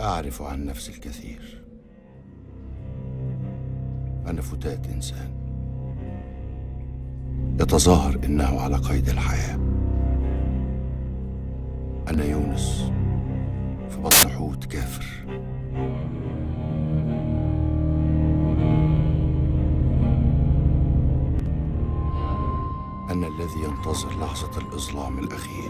أعرف عن نفسي الكثير أنا فتاة إنسان يتظاهر إنه على قيد الحياة أنا يونس في بطن حوت كافر أنا الذي ينتظر لحظة الإظلام الأخير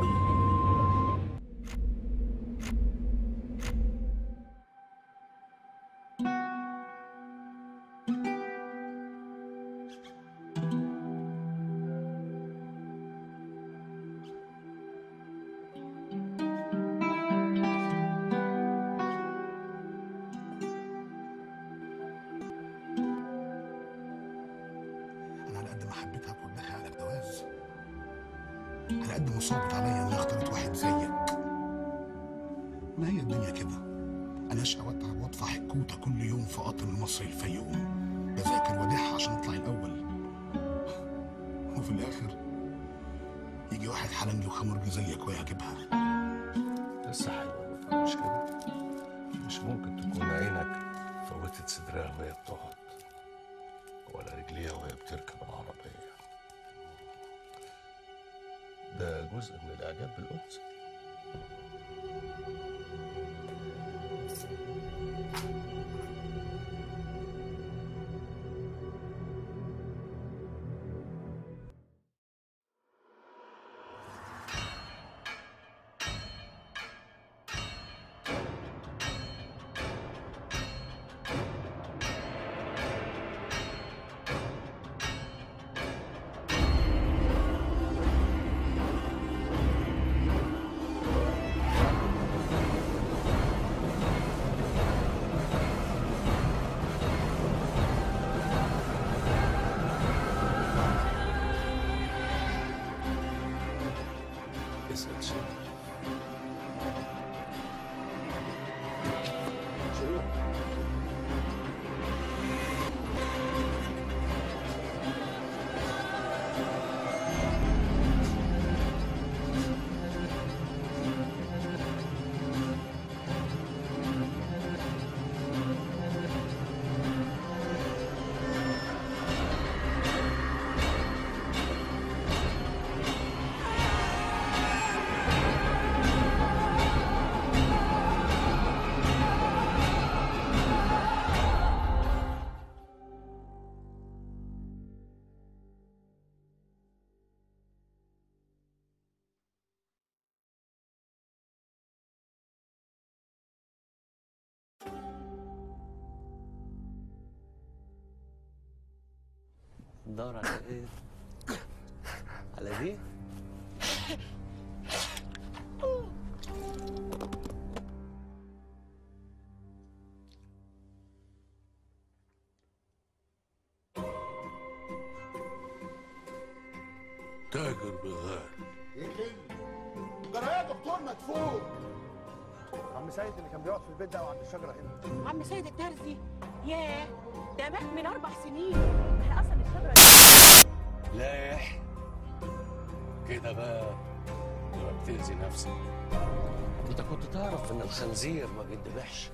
انا على قد ما حبيتها توبخي على الجواز على قد ما صعبت عليا اني اختارت واحد زيك ما هي الدنيا كده انا اشقى واتعب وادفع حكوته كل يوم في قطر المصري الفيوم بذاكر وادح عشان اطلع الاول وفي الاخر يجي واحد حلنجي وخمرجي زيك ويعجبها لسه حلوة مش كده مش ممكن تكون عينك فوتت صدرها وهي بتقعد ولا رجليها وهي بتركب العربية ده جزء من الإعجاب بالأنثى اسأل شيء دور على ايه؟ على دي؟ تاجر بغال ايه كده؟ ده انا يا دكتور مدفون عم سيد اللي كان بيقعد في البيت ده وعند الشجره هنا عم سيد الترزي ياه ده مات من اربع سنين احنا اصلا الشجره لا يا يحيى كده بقى تبقى بتأذي نفسك انت كنت تعرف ان الخنزير ما بيتذبحش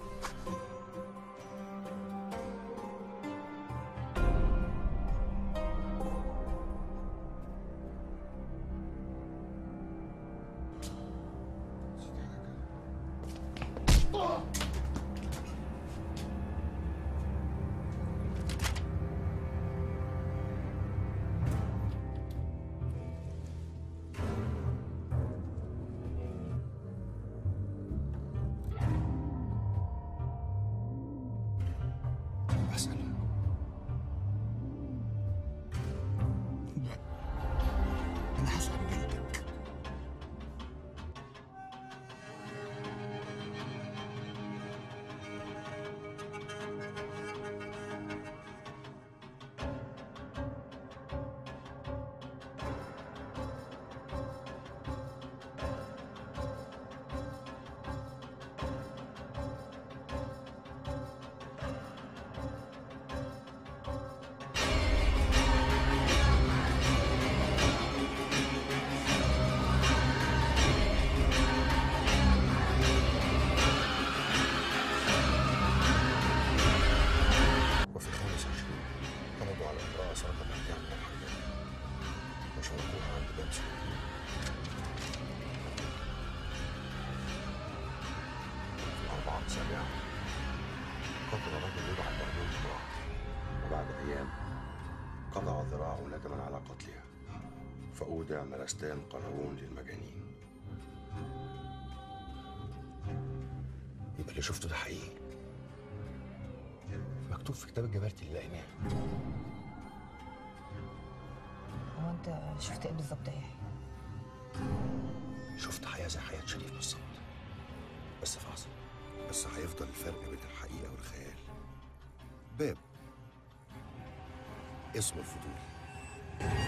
بعد سابعة قتل رجل يدعى مأمون امرأة وبعد أيام قطع ذراعه ندما على قتلها فأودع مرستان قلاوون للمجانين يبقى اللي شفته ده حقيقي مكتوب في كتاب الجبارتي اللي لقيناه هو انت شفت ايه بالظبط ايه شفت حياة زي حياة شريف بالظبط بس في عصر بس هيفضل الفرق بين الحقيقة والخيال باب اسمه الفضول